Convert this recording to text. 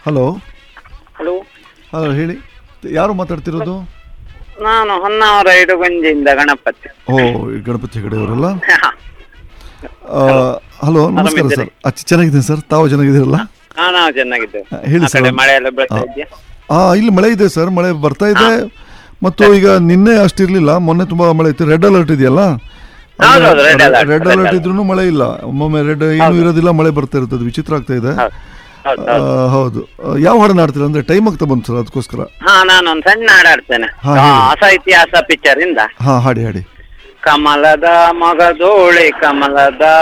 Hello hello hello ಹೇಳಿ ಯಾರು ಮಾತಾಡ್ತಿರೋದು ನಾನು ಹೊನ್ನಾವರ ಇಡುಗುಂಜಿಯಿಂದ ಗಣಪತಿ ಓ ಈ ಗಣಪತಿ ಹೆಗಡೆ ಅವರಲ್ಲ ಹಲೋ ನಮಸ್ಕಾರ ಸರ್ ಅಚ್ಚ ಚೆನ್ನಾಗಿದ್ದೀನಿ ಸರ್ ತಾವು ಚೆನ್ನಾಗಿದ್ದೀರಲ್ಲ ಹಾ ನಾವು ಚೆನ್ನಾಗಿದ್ದೇವೆ ಆ, ಹೇಳಿ ಆ ಕಡೆ ಸರ್ ಮಳೆ ಎಲ್ಲ ಬೀಳ್ತಾ ಇದೆಯಾ ಆ ಇಲ್ಲಿ ಮಳೆ ಇದೆ ಸರ್ ಮಳೆ ಬರ್ತಾ ಇದೆ ಮತ್ತು ಈಗ ನಿನ್ನೆ ಅಷ್ಟಿರ್ಲಿಲ್ಲ ಮೊನ್ನೆ ತುಂಬಾ ಮಳೆ ಇತ್ತು ರೆಡ್ ಅಲರ್ಟ್ ಇದೆಯಲ್ಲ ಹೌದು, ಹೌದು, red alert, red red alert alert. ಇದ್ರೂ ಮಳೆ ಇಲ್ಲ ಒಮ್ಮೊಮ್ಮೆ ರೆಡ್ ಏನು ಇರೋದಿಲ್ಲ ಮಳೆ ಬರ್ತಾ ಇರ್ತದೆ ವಿಚಿತ್ರ ಆಗ್ತಾ ಇದೆ ಹೌದು ಹೌದು ಆ, ಹೌದು ಹೌದು ಆ, ಯಾವ ಹಾಡನ್ನ ಆಡ್ತೀರಾ ಅಂದ್ರೆ ಟೈಮ್ ಆಗ್ತಾ ಬಂತು ಸರ್ ಅದಕ್ಕೋಸ್ಕರ ಹಾ ನಾನೊಂದು ಸಣ್ಣ ಹಾಡಾಡ್ತೇನೆ ಹಾ, ಆ, ಹೇಳಿ. ಹೊಸ ಇತಿಹಾಸ ಪಿಕ್ಚರ್ ಇಂದ ಹಾ ಹಾಡಿ ಹಾಡಿ ಕಮಲದ ಮಗದೋಳೆ ಕಮಲದ